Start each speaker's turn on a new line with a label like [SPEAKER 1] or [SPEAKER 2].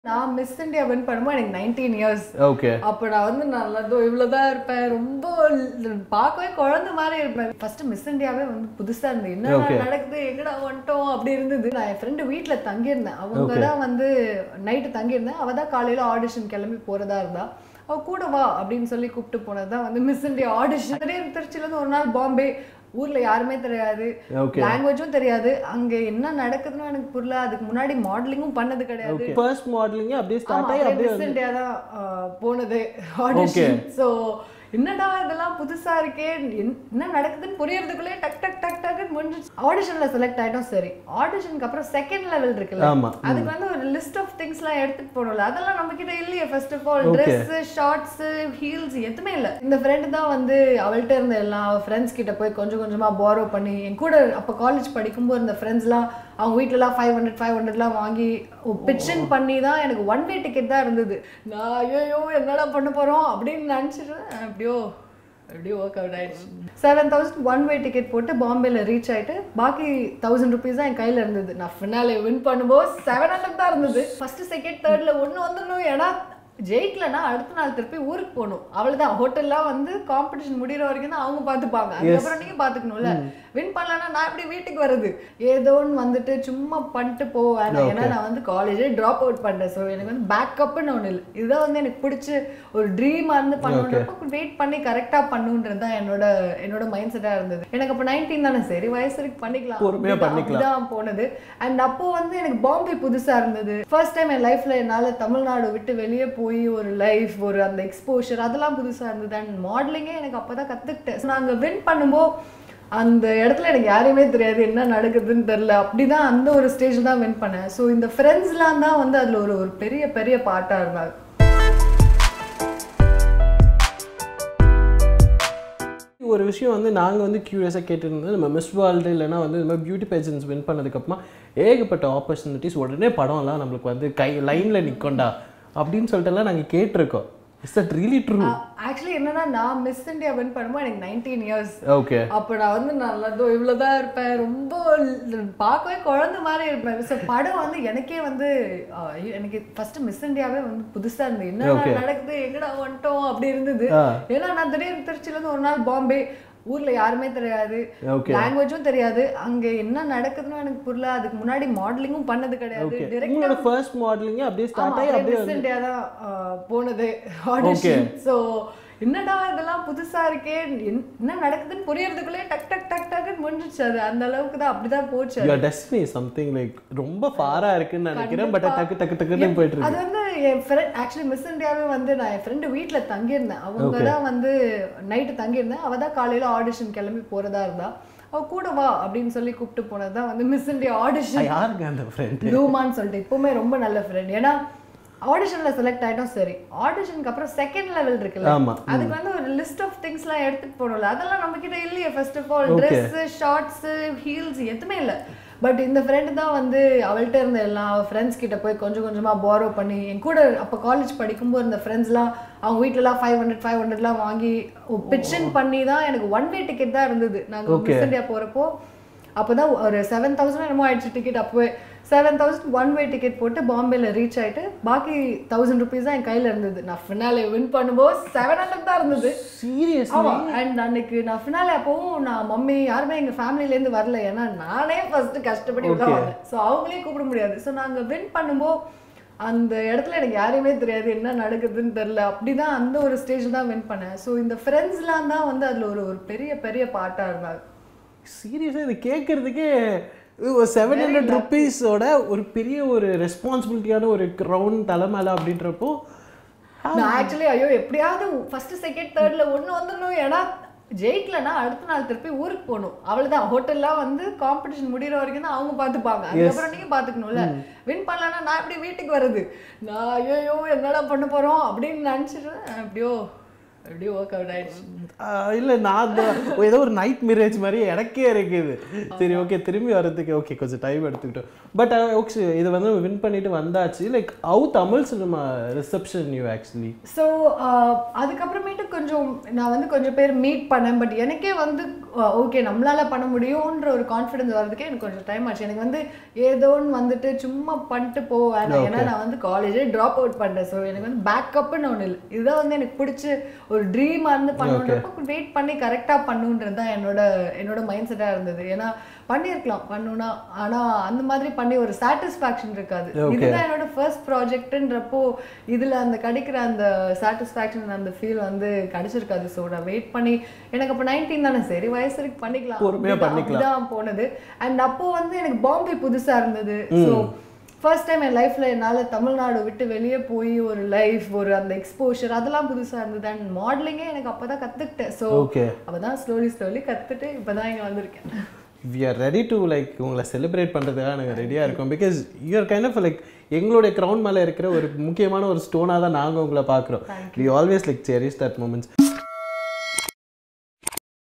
[SPEAKER 1] நான் miss India win பண்ணும்போது எனக்கு நைன்டீன் இயர்ஸ்
[SPEAKER 2] ஓகே
[SPEAKER 1] அப்போ நான் வந்து நல்லதோ இவ்வளோதான் இருப்பேன் ரொம்ப பார்க்கவே குழந்தை மாதிரி இருப்பேன் ஃபர்ஸ்ட் மிஸ் இந்தியாவே வந்து புதுசா இருந்தது என்ன
[SPEAKER 2] Okay.
[SPEAKER 1] நடக்குது எங்கடா வந்துட்டோம் அப்படி இருந்தது நான் என் ஃப்ரெண்டு வீட்ல தங்கியிருந்தேன் அவங்க தான் வந்து நைட்டு தங்கியிருந்தேன் அவ தான் காலையில ஆடிஷன் கிளம்பி போறதா இருந்தா அவ கூட வா அப்படின்னு சொல்லி கூப்பிட்டு போனது தான் வந்து மிஸ் இந்தியா ஆடிஷன் திருச்சியில இருந்து ஒரு நாள் பாம்பே ஊர்ல யாருமே தெரியாது
[SPEAKER 2] Okay.
[SPEAKER 1] லாங்குவேஜும் தெரியாது அங்க என்ன நடக்குதுன்னு எனக்கு புரியல அதுக்கு முன்னாடி மாடலிங்கும் பண்ணது கிடையாது
[SPEAKER 2] ஃபர்ஸ்ட் மாடலிங் அப்படியே ஸ்டார்ட்
[SPEAKER 1] ஆமா,
[SPEAKER 2] ஆகி
[SPEAKER 1] அப்படியே
[SPEAKER 2] அப்படியே
[SPEAKER 1] மிஸ்
[SPEAKER 2] வந்து
[SPEAKER 1] இந்தியா தான் ஆ, போனது ஆடிஷன் சோ என்னடா இதெல்லாம் புதுசா இருக்கே என்ன- என்ன நடக்குதுன்னு புரியறதுக்குள்ளே டக் டக் டக் டக்குன்னு முடிஞ்சிச்சு ஆடிஷன்ல செலக்ட் ஆயிட்டோம் சரி ஆடிஷனுக்கு அப்புறம் செகண்ட் லெவல் இருக்குல்ல
[SPEAKER 2] ஆமா.
[SPEAKER 1] அதுக்கு வந்து ஒரு லிஸ்ட் ஆஃப் திங்ஸ்லாம் எடுத்துட்டு போகணும்ல அதெல்லாம் நம்ம கிட்ட இல்லையே first of all
[SPEAKER 2] Okay.
[SPEAKER 1] Dress shorts heels எதுவுமே இல்ல இந்த ஃப்ரெண்டு தான் வந்து அவள்கிட்ட இருந்த எல்லாம் அவ ஃப்ரெண்ட்ஸ் கிட்ட போய் கொஞ்சம் கொஞ்சமா borrow பண்ணி என் கூட அப்ப காலேஜ் படிக்கும்போது இந்த ஃப்ரெண்ட்ஸ்லாம் அவங்க வீட்லலாம் ஃபைவ் ஹண்ட்ரட் ஃபைவ் ஹண்ட்ரட்லாம் வாங்கி பிச்சிங் பண்ணி தான் எனக்கு ஒன் வே டிக்கெட் தான் இருந்தது நான் ஐயோ என்னடா பண்ண போறோம் அப்படின்னு நினச்சிட்டு அப்படியோ அப்படியே ஒர்க் அவுட் ஆயிடுச்சு seven thousand one way ticket போட்டு பாம்பேல ரீச் ஆயிட்டு பாக்கி தௌசண்ட் ருபீஸ் தான் என் கையில இருந்தது நான் ஃபினாலே வின் பண்ணும்போது செவன் ஹண்ட்ரட் தான் இருந்தது ஃபர்ஸ்ட் செகண்ட் தேர்ட்ல ஒன்று வந்துடணும் ஏன்னா ஜெயிக்கலன்னா அடுத்த நாள் திருப்பி ஊருக்கு போகணும் அவ்வளவுதான் ஹோட்டல்லாம் வந்து காம்படிஷன் முடிகிற வரைக்கும் தான் அவங்க பார்த்துப்பாங்க அதுக்கப்புறம் நீங்க பார்த்துக்கணும்ல வின் பண்ணலன்னா நான் எப்படி வீட்டுக்கு வருது ஏதோன்னு வந்துட்டு சும்மா பண்ணிட்டு போவேன் ஏன்னா நான் வந்து காலேஜே ட்ராப் அவுட் பண்றேன் ஸோ எனக்கு வந்து பேக்கப்னு ஒன்று இல்லை இதுதான் வந்து எனக்கு பிடிச்ச ஒரு ட்ரீமா இருந்து பண்ணுன்றப்போ வெயிட் பண்ணி கரெக்டாக பண்ணுன்றது தான் என்னோட என்னோட மைண்ட் செட்டாக இருந்தது எனக்கு அப்போ நைன்டீன் தானே சரி வயசு வரைக்கும் பண்ணிக்கலாம்
[SPEAKER 2] பொறுமையா
[SPEAKER 1] அப்படிதான்
[SPEAKER 2] பண்ணிக்கலாம்.
[SPEAKER 1] தான் போனது அண்ட் அப்போ வந்து எனக்கு பாம்பே புதுசா இருந்தது ஃபர்ஸ்ட் டைம் என் லைஃப்ல என்னால தமிழ்நாடு விட்டு வெளியே போய் ஒரு லைஃப் ஒரு அந்த எக்ஸ்போஷர் அதெல்லாம் புதுசா இருந்தது அண்ட் மாடலிங்கே எனக்கு அப்பதான் கத்துக்கிட்டேன் நாங்க வின் பண்ணும்போது அந்த இடத்துல எனக்கு யாரையுமே தெரியாது என்ன நடக்குதுன்னு தெரில அப்படிதான் அந்த ஒரு ஸ்டேஜ் தான் வின் பண்ணேன் ஸோ இந்த ஃப்ரெண்ட்ஸ்லாம் தான் வந்து அதுல ஒரு ஒரு பெரிய பெரிய பாட்டா இருந்தாங்க
[SPEAKER 2] ஒரு விஷயம் வந்து நாங்கள் வந்து க்யூரியஸாக கேட்டிருந்தது நம்ம மிஸ் வேர்ல்டு இல்லைனா வந்து இந்த மாதிரி பியூட்டி பேஜன்ஸ் வின் பண்ணதுக்கப்புறமா ஏகப்பட்ட ஆப்பர்ச்சுனிட்டிஸ் உடனே படம்லாம் நம்மளுக்கு வந்து கை லைனில் நிற்கொண்டா அப்படின்னு சொல்லிட்டுலாம் நாங்கள் கேட்டிருக்கோம் is that really true
[SPEAKER 1] actually என்னன்னா நான் மிஸ் இந்தியா வின் பண்ணும்போது எனக்கு நைன்டீன் இயர்ஸ்
[SPEAKER 2] ஓகே
[SPEAKER 1] அப்போ நான் வந்து நல்லதோ இவ்வளோதான் இருப்பேன் ரொம்ப பார்க்கவே குழந்தை மாதிரி இருப்பேன் ஸோ படம் வந்து எனக்கே வந்து ஆஹ், எனக்கு ஃபர்ஸ்ட் மிஸ் இந்தியாவே வந்து புதுசா இருந்தது என்ன
[SPEAKER 2] Okay.
[SPEAKER 1] நடக்குது எங்கடா வந்துட்டோம் அப்படி இருந்தது
[SPEAKER 2] ஆ.
[SPEAKER 1] ஏன்னா நான் திடீர்னு திருச்சியில இருந்து ஒரு நாள் பாம்பே ஊர்ல யாருமே தெரியாது
[SPEAKER 2] Okay.
[SPEAKER 1] லாங்குவேஜும் தெரியாது அங்க என்ன நடக்குதுன்னு எனக்கு புரியல அதுக்கு முன்னாடி மாடலிங்கும் பண்ணது கிடையாது
[SPEAKER 2] ஓகே
[SPEAKER 1] டிரெக்டா
[SPEAKER 2] உங்களோட ஃபர்ஸ்ட் மாடலிங்கே அப்படியே ஸ்டார்ட் ஆகி அப்படியே
[SPEAKER 1] மிஸ்
[SPEAKER 2] வந்து
[SPEAKER 1] இந்தியா தான் ஆஹ், போனது ஆடிஷன் ஸோ என்னடா இதெல்லாம் புதுசா இருக்கே என்ன- என்ன நடக்குதுன்னு புரியறதுக்குள்ளே டக் டக் டக் டக்குன்னு முடிஞ்சிச்சு அது அந்த அளவுக்கு தான் அப்படிதான் போச்சு அது.
[SPEAKER 2] யுவர் டெஸ்டினி சம்திங் லைக் ரொம்ப ஃபாராக இருக்குன்னு நினைக்கிறேன் பட் டக்கு டக்கு டக்குன்னு போயிட்டு இருக்கு
[SPEAKER 1] அது வந்து என் ஃப்ரெண்ட் ஆக்சுவலி மிஸ் இந்தியாவே வந்து நான் என் ஃப்ரெண்டு வீட்ல தங்கியிருந்தேன் அவங்க தான் வந்து நைட்டு தங்கியிருந்தேன் அவ தான் காலையில ஆடிஷன் கிளம்பி போறதா இருந்தா அவ கூட வா அப்படின்னு சொல்லி கூப்பிட்டு போனது தான் வந்து மிஸ் இந்தியா ஆடிஷன்
[SPEAKER 2] யாருங்க அந்த ஃப்ரெண்ட்
[SPEAKER 1] லூமான்னு சொல்லிட்டு இப்பவுமே ரொம்ப நல்ல ஃப்ரெண்ட் ஏன்னா ஆடிஷன்ல செலக்ட் ஆயிட்டோம் சரி ஆடிஷனுக்கு அப்புறம் செகண்ட் லெவல் இருக்குல்ல
[SPEAKER 2] ஆமா.
[SPEAKER 1] அதுக்கு வந்து ஒரு லிஸ்ட் ஆஃப் திங்ஸ்லாம் எடுத்துட்டு போகணும்ல அதெல்லாம் நம்ம கிட்ட இல்லையே first of all
[SPEAKER 2] Okay.
[SPEAKER 1] Dress shorts heels எதுவுமே இல்லை பட் இந்த ஃப்ரெண்டு தான் வந்து அவள்கிட்ட இருந்த எல்லாம் அவள் ஃப்ரெண்ட்ஸ் கிட்ட போய் கொஞ்சம் கொஞ்சமா borrow பண்ணி என் கூட அப்போ காலேஜ் படிக்கும்போது இந்த ஃப்ரெண்ட்ஸ்லாம் அவங்க வீட்லலாம் ஃபைவ் ஹண்ட்ரட் ஃபைவ் ஹண்ட்ரட்லாம் வாங்கி பிச்சிங் பண்ணி தான் எனக்கு ஒன் வே டிக்கெட் தான் இருந்தது நாங்கள்
[SPEAKER 2] Okay.
[SPEAKER 1] மிஸ் இந்தியா போகிறப்போ அப்பதான் ஒரு செவன் தௌசண்ட் என்னமோ ஆயிடுச்சு டிக்கெட் அப்போவே seven thousand one way ticket போட்டு பாம்பேல ரீச் ஆயிட்டு பாக்கி தௌசண்ட் ருபீஸ் தான் என் கையில இருந்தது நான் ஃபினாலே வின் பண்ணும்போது செவன் ஹண்ட்ரட் தான் இருந்தது
[SPEAKER 2] சீரியஸ்
[SPEAKER 1] ஆமா அண்ட் அன்னைக்கு நான் ஃபினாலே அப்பவும் நான் மம்மி யாருமே எங்க ஃபேமிலில இருந்து வரல ஏன்னா நானே ஃபர்ஸ்ட் கஷ்டப்பட்டு உள்ள
[SPEAKER 2] Okay.
[SPEAKER 1] வந்தேன் ஸோ அவங்களையும் கூப்பிட முடியாது ஸோ நாங்க வின் பண்ணும்போது அந்த இடத்துல எனக்கு யாரையுமே தெரியாது என்ன நடக்குதுன்னு தெரில அப்படிதான் அந்த ஒரு ஸ்டேஜ் தான் வின் பண்ணேன் ஸோ இந்த ஃப்ரெண்ட்ஸ்லாம் தான் வந்து அதுல ஒரு ஒரு பெரிய பெரிய பாட்டா இருந்தாங்க
[SPEAKER 2] சீரியஸாக இது கேட்குறதுக்கே செவன் ஹண்ட்ரட் ருபீஸோட ஒரு பெரிய ஒரு ரெஸ்பான்சிபிலிட்டியான ஒரு க்ரௌன் தலை மேலே அப்படின்றப்போ
[SPEAKER 1] நான் ஆக்சுவலி ஐயோ எப்படியாவது ஃபர்ஸ்ட் செகண்ட் தேர்ட்ல ஒண்ணு வந்துடணும் ஏன்னா ஜெயிக்கலன்னா அடுத்த நாள் திருப்பி ஊருக்கு போகணும் அவ்வளவுதான் ஹோட்டல்லாம் வந்து காம்படிஷன் முடிகிற வரைக்கும் தான் அவங்க பார்த்துப்பாங்க அதுக்கப்புறம் நீங்க பார்த்துக்கணும்ல வின் பண்ணலன்னா நான் எப்படி வீட்டுக்கு வருது நான் ஐயோ என்னடா பண்ண போறோம் அப்படின்னு நினச்சிட்டு அப்படியோ அப்படியே ஒர்க் அவுட் ஆயிடுச்சு
[SPEAKER 2] இல்லை நான் அந்த ஏதோ ஒரு நைட் மிரேஜ் மாதிரி எனக்கே இருக்குது சரி ஓகே திரும்பி வர்றதுக்கு ஓகே கொஞ்சம் டைம் எடுத்துக்கிட்டோம் பட் ஓகே இது வந்து வின் பண்ணிட்டு வந்தாச்சு like how Tamil cinema reception you actually
[SPEAKER 1] so அதுக்கப்புறமேட்டு கொஞ்சம் நான் வந்து கொஞ்சம் பேர் மீட் பண்ணேன் பட் எனக்கே வந்து ஓகே நம்மளால பண்ண முடியும்ன்ற ஒரு கான்ஃபிடன்ஸ் வர்றதுக்கே எனக்கு கொஞ்சம் டைம் ஆச்சு எனக்கு வந்து ஏதோன்னு வந்துட்டு சும்மா பண்ணிட்டு போ வேணாம் ஏன்னா நான் வந்து காலேஜே ட்ராப் அவுட் பண்ணேன் ஸோ எனக்கு வந்து பேக்கப்னு ஒன்று இல்லை இதுதான் வந்து எனக்கு பிடிச்ச ஒரு ட்ரீமாக இருந்து பண்ணுன்றப்போ வெயிட் பண்ணி கரெக்டாக பண்ணுன்றது தான் என்னோட என்னோட மைண்ட் செட்டாக இருந்தது ஏன்னா பண்ணியிருக்கலாம் பண்ணுனா ஆனால் அந்த மாதிரி பண்ணி ஒரு சாட்டிஸ்ஃபேக்ஷன் இருக்காது இதுதான் என்னோட ஃபர்ஸ்ட் ப்ராஜெக்ட்ன்றப்போ இதில் அந்த கிடைக்கிற அந்த சாட்டிஸ்ஃபேக்ஷன் அந்த ஃபீல் வந்து கிடைச்சிருக்காது ஸோ நான் வெயிட் பண்ணி எனக்கு அப்போ நைன்டீன் தானே சரி வயசு இருக்கு பண்ணிக்கலாம்
[SPEAKER 2] பொறுமையா
[SPEAKER 1] அப்படிதான்
[SPEAKER 2] பண்ணிக்கலாம்.
[SPEAKER 1] அப்படிதான் போனது அண்ட் அப்போ வந்து எனக்கு பாம்பே புதுசா இருந்தது ஸோ ஃபர்ஸ்ட் டைம் என் லைஃப்ல என்னால தமிழ்நாடு விட்டு வெளியே போய் ஒரு லைஃப் ஒரு அந்த எக்ஸ்போஷர் அதெல்லாம் புதுசா இருந்தது அண்ட் மாடலிங்கே எனக்கு அப்பதான் கத்துக்கிட்டேன் ஸோ
[SPEAKER 2] ஓகே
[SPEAKER 1] அப்பதான் ஸ்லோலி ஸ்லோலி கத்துட்டு இப்பதான் இங்க வந்திருக்கேன்
[SPEAKER 2] we are ready to like உங்களை செலிப்ரேட் பண்ணுறதுக்காக நாங்கள் ரெடியாக இருக்கோம் because you are kind of like எங்களுடைய க்ரௌண்ட் மேலே இருக்கிற ஒரு முக்கியமான ஒரு ஸ்டோனாக தான் நாங்கள் உங்களை பார்க்குறோம் we always like cherish that moments